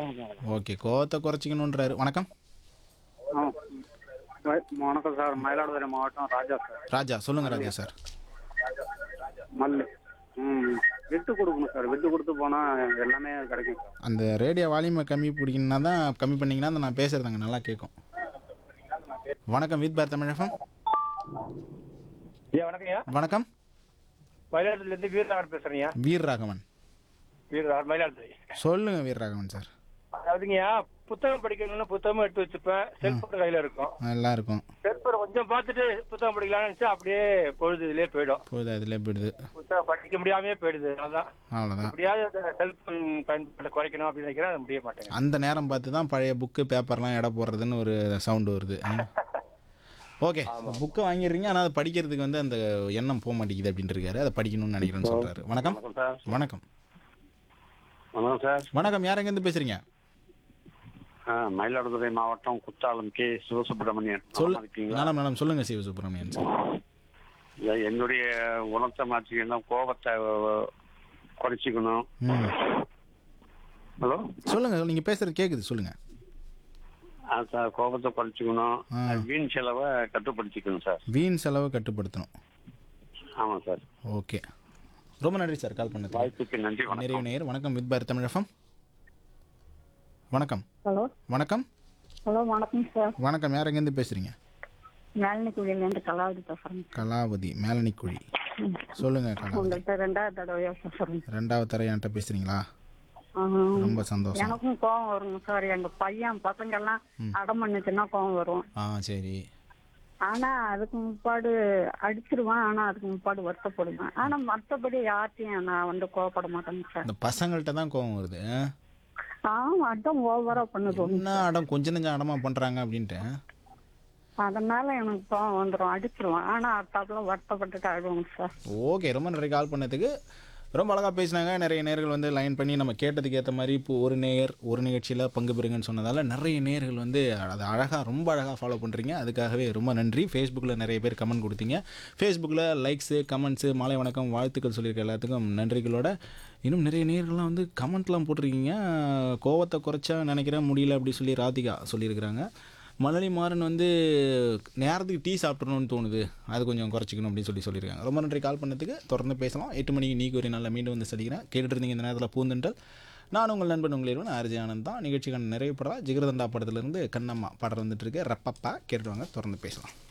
Okay கோவத்தை குறைச்சிக்கணுன்றாரு வணக்கம் ஆ வ- வணக்கம் சார் மயிலாடுதுறை மாவட்டம் ராஜா சார் ராஜா சொல்லுங்க ராஜா சார் மல்லு ம் விட்டு கொடுக்கணும் சார் விட்டு கொடுத்து போனால் எல்லாமே கிடைக்கும் சார் அந்த ரேடியோ வால்யூமை கம்மி பிடிக்கணும்னா தான் கம்மி பண்ணிங்கன்னா தான் நான் பேசுறது அங்கே நல்லா கேட்கும் வணக்கம் வித் பார் தமிழகம் ஐயா வணக்கம்யா வணக்கம் மயிலாடுதுறையிலேருந்து வீரராகவன் பேசுறேங்க வீர் ராகவன் வீரராகவன் மயிலாடுதுறை சொல்லுங்க வீர் ராகவன் சார் அதாவதுங்கய்யா புத்தகம் படிக்கணும்னு புத்தகமும் எடுத்து வச்சுப்பேன் செல்போன் கையில இருக்கும் நல்லா இருக்கும் செல்போனை கொஞ்சம் பார்த்துட்டு புத்தகம் படிக்கலாம்னு நினைச்சா அப்படியே பொழுது இதுலயே போயிடும் போகுது அதில் போயிடுது புத்தகம் படிக்க முடியாமே போயிடுது அதான் அவ்வளோதான் எப்படியாவது அந்த செல்போன் பயன்பாட்டை குறைக்கணும் அப்படின்னு நினைக்கிறேன் அது முடிய மாட்டேங்க அந்த நேரம் பார்த்து தான் பழைய புக்கு பேப்பர்லாம் எடை போடுறதுன்னு ஒரு சவுண்டு வருது ஓகே புக்கை வாங்கிடுறீங்க ஆனால் அதை படிக்கிறதுக்கு வந்து அந்த எண்ணம் போக மாட்டேங்குது அப்படின்ட்டு இருக்காரு அதை படிக்கணும்னு நினைக்கிறேன்னு சொல்கிறாரு வணக்கம் வணக்கம் சார் வணக்கம் வணக்கம் சார் வணக்கம் யார் எங்கேருந்து பேசுகிறீங்க ஆ மயிலாடுதுறை மாவட்டம் குத்தாலம் கே சிவசுப்பிரமணியன் சொல்லு நலமா இருக்கீங்களா நலம் நலம் சொல்லுங்க சிவ சுப்பிரமணியன் சார் இல்ல, என்னுடைய குணத்தை மாற்றிக்கணும் கோபத்தை அஹ், குறைச்சிக்கணும் ம் ஹலோ சொல்லுங்க நீங்கள் பேசுறது கேட்குது சொல்லுங்க ஆ சார் கோபத்தை குறைச்சிக்கணும் ஆ. வீண் செலவை கட்டுப்படுத்திக்கணும் சார் வீண் செலவை கட்டுப்படுத்தணும் ஆமாம் சார் ஓகே ரொம்ப நன்றி சார் கால் பண்ணது வாய்ப்புக்கு நன்றி வணக்கம் நிறைவு நேயர் வணக்கம் வித் பார் தமிழகம் வணக்கம் ஹலோ வணக்கம் ஹலோ வணக்கம் சார் வணக்கம் யார் எங்கேருந்து பேசுகிறீங்க மேல்நிக்குழியிலேருந்து கலாவதி பேசுகிறேன் கலாவதி மேலனிக்குழி சொல்லுங்க கலாவதி உங்கள்கிட்ட ரெண்டாவது தடவையா பேசுகிறேன் ரெண்டாவது தர என்கிட்ட பேசுறீங்களா ரொம்ப சந்தோஷம் எனக்கும் கோவம் வருங்க சார் எங்க பையன் பசங்கெல்லாம் அடம் பண்ணுச்சுன்னா கோவம் வரும் ஆ சரி ஆனா அதுக்கு முற்பாடு அடிச்சிருவேன் ஆனா அதுக்கு முற்பாடு வருத்தப்படுவேன் ஆனா மற்றபடி யார்ட்டையும் நான் வந்து கோவப்பட மாட்டேங்க சார் இந்த பசங்கள்கிட்ட தான் கோவம் வருது ஆ? ஆமா அடம் ஓவரா பண்ணுது என்ன அடம் கொஞ்ச நெஞ்சம் அடமா பண்றாங்க அப்படின்ட்டு அதனால எனக்கு கோவம் வந்துடும் அடிச்சிருவேன் ஆனா அடுத்தாப்புல வருத்தப்பட்டுட்டு அழுவாங்க சார் ஓகே ரொம்ப நிறைய கால் பண்ணதுக்கு ரொம்ப அழகாக பேசினாங்க நிறைய நேர்கள் வந்து லைன் பண்ணி நம்ம கேட்டதுக்கு ஏற்ற மாதிரி இப்போ ஒரு நேயர் ஒரு நிகழ்ச்சியில் பங்கு பெறுங்கன்னு சொன்னதால நிறைய நேர்கள் வந்து அதை அழகாக ரொம்ப அழகாக ஃபாலோ பண்ணுறீங்க அதுக்காகவே ரொம்ப நன்றி ஃபேஸ்புக்கில் நிறைய பேர் கமெண்ட் கொடுத்தீங்க ஃபேஸ்புக்கில் லைக்ஸு கமெண்ட்ஸு மாலை வணக்கம் வாழ்த்துக்கள் சொல்லியிருக்க எல்லாத்துக்கும் நன்றிகளோட இன்னும் நிறைய நேர்கள்லாம் வந்து கமெண்ட்லாம் போட்டிருக்கீங்க கோவத்தை குறைச்சா நினைக்கிறேன் முடியல அப்படி சொல்லி ராதிகா சொல்லியிருக்கிறாங்க மலரி மாறன் வந்து நேரத்துக்கு டீ சாப்பிட்றணும்னு தோணுது அது கொஞ்சம் குறைச்சிக்கணும் அப்படின்னு சொல்லி சொல்லியிருக்காங்க ரொம்ப நன்றி கால் பண்ணதுக்கு தொடர்ந்து பேசலாம் எட்டு மணிக்கு நீக்கு ஒரு நாளில் மீண்டும் வந்து சந்திக்கிறேன் கேட்டுட்டு இருந்தீங்க இந்த நேரத்தில் பூந்தென்றல் நான் உங்கள் நண்பன் உங்கள் இருவன் ஆர்ஜி ஆனந்த் தான் நிகழ்ச்சிக்கான நிறைவு படம் ஜிகிரதண்டா படத்துலேருந்து கண்ணம்மா படம் வந்துட்டு இருக்கு ரப்பப்பா கேட்டுட்டு வாங்க தொடர்ந்து பேசலாம்